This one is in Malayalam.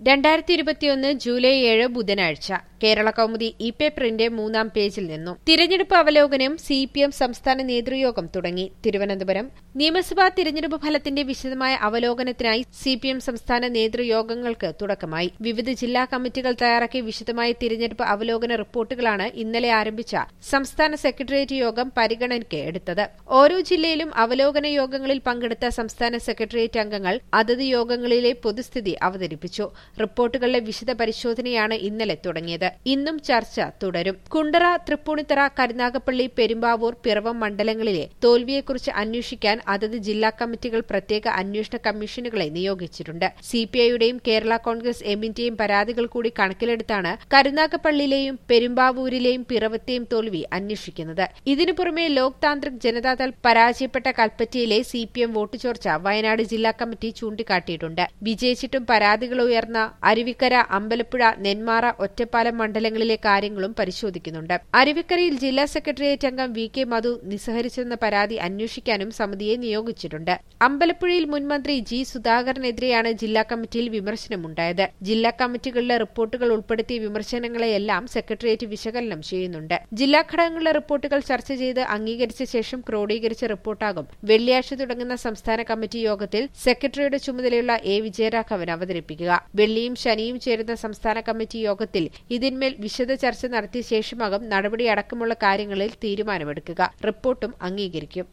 രണ്ടായിരത്തി ഇരുപത്തിയൊന്ന് ജൂലൈ ഏഴ് ബുധനാഴ്ച കേരള കൗമുദി ഇ പേപ്പറിന്റെ മൂന്നാം പേജിൽ നിന്നും തിരഞ്ഞെടുപ്പ് അവലോകനം സി പി എം സംസ്ഥാന നേതൃയോഗം തുടങ്ങി തിരുവനന്തപുരം നിയമസഭാ തിരഞ്ഞെടുപ്പ് ഫലത്തിന്റെ വിശദമായ അവലോകനത്തിനായി സി പി എം സംസ്ഥാന നേതൃയോഗങ്ങൾക്ക് തുടക്കമായി വിവിധ ജില്ലാ കമ്മിറ്റികൾ തയ്യാറാക്കിയ വിശദമായ തിരഞ്ഞെടുപ്പ് അവലോകന റിപ്പോർട്ടുകളാണ് ഇന്നലെ ആരംഭിച്ച സംസ്ഥാന സെക്രട്ടേറിയറ്റ് യോഗം പരിഗണനയ്ക്ക് എടുത്തത് ഓരോ ജില്ലയിലും അവലോകന യോഗങ്ങളിൽ പങ്കെടുത്ത സംസ്ഥാന സെക്രട്ടേറിയറ്റ് അംഗങ്ങൾ അതത് യോഗങ്ങളിലെ പൊതുസ്ഥിതി അവതരിപ്പിച്ചു റിപ്പോർട്ടുകളുടെ വിശദ പരിശോധനയാണ് ഇന്നലെ തുടങ്ങിയത് ഇന്നും ചർച്ച തുടരും കുണ്ടറ തൃപ്പൂണിത്തറ കരുനാഗപ്പള്ളി പെരുമ്പാവൂർ പിറവം മണ്ഡലങ്ങളിലെ തോൽവിയെക്കുറിച്ച് അന്വേഷിക്കാൻ അതത് ജില്ലാ കമ്മിറ്റികൾ പ്രത്യേക അന്വേഷണ കമ്മീഷനുകളെ നിയോഗിച്ചിട്ടുണ്ട് സിപിഐയുടെയും കേരള കോൺഗ്രസ് എമ്മിന്റെയും പരാതികൾ കൂടി കണക്കിലെടുത്താണ് കരുനാഗപ്പള്ളിയിലെയും പെരുമ്പാവൂരിലെയും പിറവത്തെയും തോൽവി അന്വേഷിക്കുന്നത് ഇതിനു പുറമെ ലോക് താന്ത്രിക് ജനതാദൾ പരാജയപ്പെട്ട കൽപ്പറ്റയിലെ സി പി എം വോട്ട് ചോർച്ച വയനാട് ജില്ലാ കമ്മിറ്റി ചൂണ്ടിക്കാട്ടിയിട്ടുണ്ട് വിജയിച്ചിട്ടും പരാതികൾ ഉയർന്ന അരുവിക്കര അമ്പലപ്പുഴ നെന്മാറ ഒറ്റപ്പാലം മണ്ഡലങ്ങളിലെ കാര്യങ്ങളും പരിശോധിക്കുന്നുണ്ട് അരുവിക്കരയിൽ ജില്ലാ സെക്രട്ടേറിയറ്റ് അംഗം വി കെ മധു നിസ്സഹരിച്ചെന്ന പരാതി അന്വേഷിക്കാനും സമിതിയെ നിയോഗിച്ചിട്ടുണ്ട് അമ്പലപ്പുഴയിൽ മുൻമന്ത്രി ജി സുധാകരനെതിരെയാണ് ജില്ലാ കമ്മിറ്റിയിൽ വിമർശനമുണ്ടായത് ജില്ലാ കമ്മിറ്റികളിലെ റിപ്പോർട്ടുകൾ ഉൾപ്പെടുത്തിയ വിമർശനങ്ങളെയെല്ലാം സെക്രട്ടേറിയറ്റ് വിശകലനം ചെയ്യുന്നുണ്ട് ജില്ലാ ഘടകങ്ങളുടെ റിപ്പോർട്ടുകൾ ചർച്ച ചെയ്ത് അംഗീകരിച്ച ശേഷം ക്രോഡീകരിച്ച റിപ്പോർട്ടാകും വെള്ളിയാഴ്ച തുടങ്ങുന്ന സംസ്ഥാന കമ്മിറ്റി യോഗത്തിൽ സെക്രട്ടറിയുടെ ചുമതലയുള്ള എ വിജയരാഘവൻ അവതരിപ്പിക്കുക വെള്ളിയും ശനിയും ചേരുന്ന സംസ്ഥാന കമ്മിറ്റി യോഗത്തിൽ ഇതിന്മേൽ വിശദ ചർച്ച നടത്തിയ ശേഷമാകും നടപടി അടക്കമുള്ള കാര്യങ്ങളിൽ തീരുമാനമെടുക്കുക റിപ്പോർട്ടും അംഗീകരിക്കും